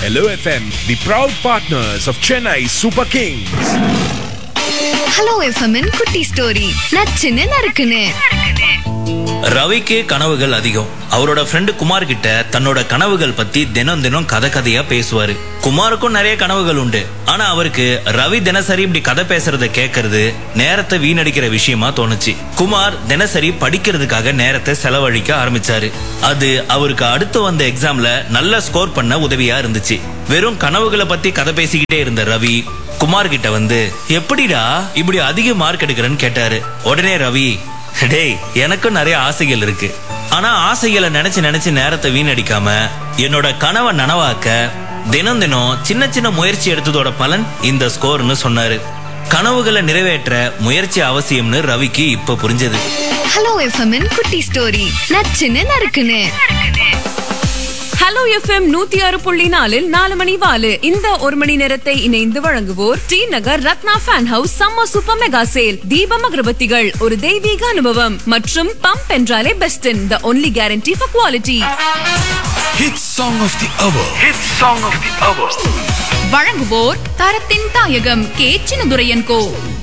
Hello FM, the proud partners of Chennai Super Kings. Hello எஃப்எம்மின் குட்டி story நச்சுன்னு நறுக்குன்னு ரவிக்கு கனவுகள் அதிகம் அவரோட ஃப்ரெண்டு குமார் கிட்ட தன்னோட கனவுகள் பத்தி தினம் தினம் கதை கதையா பேசுவாரு குமாருக்கும் நிறைய கனவுகள் உண்டு ஆனா அவருக்கு ரவி தினசரி இப்படி கதை பேசுறத கேட்கறது நேரத்தை வீணடிக்கிற விஷயமா தோணுச்சு குமார் தினசரி படிக்கிறதுக்காக நேரத்தை செலவழிக்க ஆரம்பிச்சாரு அது அவருக்கு அடுத்து வந்த எக்ஸாம்ல நல்ல ஸ்கோர் பண்ண உதவியா இருந்துச்சு வெறும் கனவுகளை பத்தி கதை பேசிக்கிட்டே இருந்த ரவி குமார் கிட்ட வந்து எப்படிடா இப்படி அதிக மார்க் எடுக்கிறேன்னு கேட்டாரு உடனே ரவி டேய் எனக்கும் நிறைய ஆசைகள் இருக்கு ஆனா ஆசைகளை நினைச்சு நினைச்சு நேரத்தை வீணடிக்காம என்னோட கனவை நனவாக்க தினம் தினம் சின்ன சின்ன முயற்சி எடுத்ததோட பலன் இந்த ஸ்கோர்னு சொன்னாரு கனவுகளை நிறைவேற்ற முயற்சி அவசியம்னு ரவிக்கு இப்ப புரிஞ்சது ஹலோ எஃப்எம்மின் குட்டி ஸ்டோரி நச்சுன்னு நறுக்குன்னு ஹலோ எஃப்எம் நூத்தி ஆறு புள்ளி நாலில் நாலு மணி வாலு இந்த ஒரு மணி நேரத்தை இணைந்து வழங்குவோர் T Nagar Ratna fan house summer super mega sale Deepam அகரபத்திகள் ஒரு தெய்வீக அனுபவம் மற்றும் பம்ப் என்றாலே best the only guarantee for quality Hit song of the hour. Hit song of the hour. வழங்குவோர் தரத்தின் தாயகம் கே சின்னதுரையன் கோ